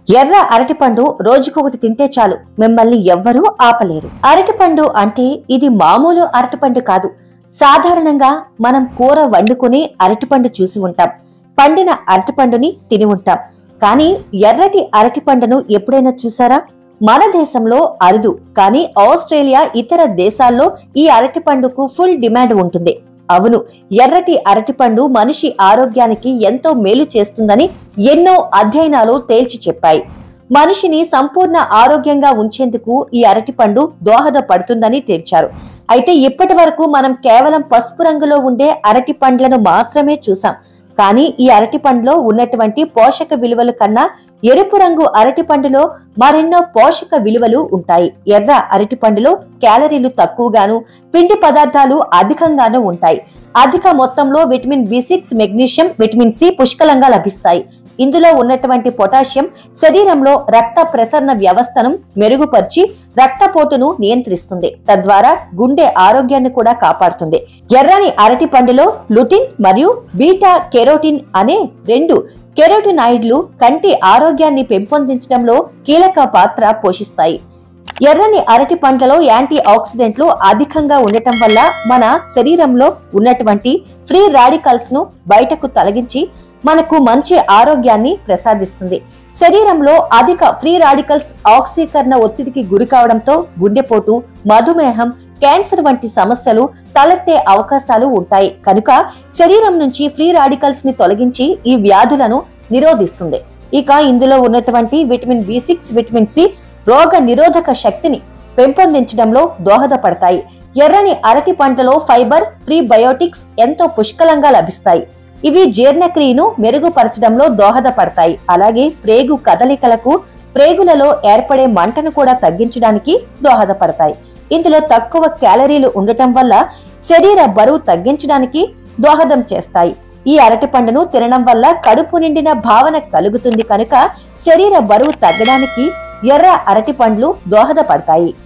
ఎర్ర అరటిపండు రోజుకొకటి తింటే చాలు మిమ్మల్ని ఎవ్వరూ ఆపలేరు అరటిపండు అంటే ఇది మామూలు అరటిపండు కాదు సాధారణంగా మనం కూర వండుకుని అరటిపండు చూసి ఉంటాం పండిన అరటిపండుని తిని ఉంటాం కానీ ఎర్రటి అరటిపండును ఎప్పుడైనా చూసారా మన దేశంలో అరుదు కానీ ఆస్ట్రేలియా ఇతర దేశాల్లో ఈ అరటిపండుకు ఫుల్ డిమాండ్ ఉంటుంది అవును ఎర్రటి అరటిపండు మనిషి ఆరోగ్యానికి ఎంతో మేలు చేస్తుందని ఎన్నో అధ్యయనాలు తేల్చి చెప్పాయి మనిషిని సంపూర్ణ ఆరోగ్యంగా ఉంచేందుకు ఈ అరటిపండు దోహదపడుతుందని తేల్చారు అయితే ఇప్పటి వరకు మనం కేవలం పసుపు రంగులో ఉండే అరటి పండ్లను మాత్రమే చూసాం కానీ ఈ అరటి పండులో ఉన్నటువంటి పోషక విలువల కన్నా ఎరుపు రంగు అరటి పండులో మరెన్నో పోషక విలువలు ఉంటాయి ఎర్ర అరటి పండులో క్యాలరీలు తక్కువగాను పిండి పదార్థాలు అధికంగాను ఉంటాయి అధిక మొత్తంలో vitamin B six magnesium vitamin C పుష్కలంగా లభిస్తాయి ఇందులో ఉన్నటువంటి పొటాషియం శరీరంలో రక్త ప్రసరణ వ్యవస్థను మెరుగుపరిచి రక్తపోటును నియంత్రిస్తుంది తద్వారా గుండె ఆరోగ్యాన్ని కూడా కాపాడుతుంది ఎర్రని అరటి పండులో లుటిన్ మరియు బీటా కెరోటిన్ అనే రెండు కెరోటినాయిడ్లు కంటి ఆరోగ్యాన్ని పెంపొందించడంలో కీలక పాత్ర పోషిస్తాయి ఎర్రని అరటి పండ్లలో యాంటీ ఆక్సిడెంట్లు అధికంగా ఉండటం వల్ల మన శరీరంలో ఉన్నటువంటి ఫ్రీ రాడికల్స్ ను బయటకు తొలగించి మనకు మంచి ఆరోగ్యాన్ని ప్రసాదిస్తుంది శరీరంలో అధిక ఫ్రీ రాడికల్స్ ఆక్సీకరణ ఒత్తిడికి గురి కావడంతో గుండెపోటు మధుమేహం క్యాన్సర్ వంటి సమస్యలు తలెత్తే అవకాశాలు ఉంటాయి కనుక శరీరం నుంచి ఫ్రీ రాడికల్స్ ని తొలగించి ఈ వ్యాధులను నిరోధిస్తుంది ఇక ఇందులో ఉన్నటువంటి vitamin B six vitamin C రోగ నిరోధక శక్తిని పెంపొందించడంలో దోహదపడతాయి ఎర్రని అరటి పంటలో ఫైబర్ ఫ్రీ బయోటిక్స్ ఎంతో పుష్కలంగా లభిస్తాయి ఇవి జీర్ణక్రియను మెరుగుపరచడంలో దోహదపడతాయి అలాగే ప్రేగు కదలికలకు ప్రేగులలో ఏర్పడే మంటను కూడా తగ్గించడానికి దోహదపడతాయి ఇందులో తక్కువ క్యాలరీలు ఉండటం వల్ల శరీర బరువు తగ్గించడానికి దోహదం చేస్తాయి ఈ అరటి పండును తినడం వల్ల కడుపు నిండిన భావన కలుగుతుంది కనుక శరీర బరువు తగ్గడానికి ఎర్ర అరటి పండ్లు దోహదపడతాయి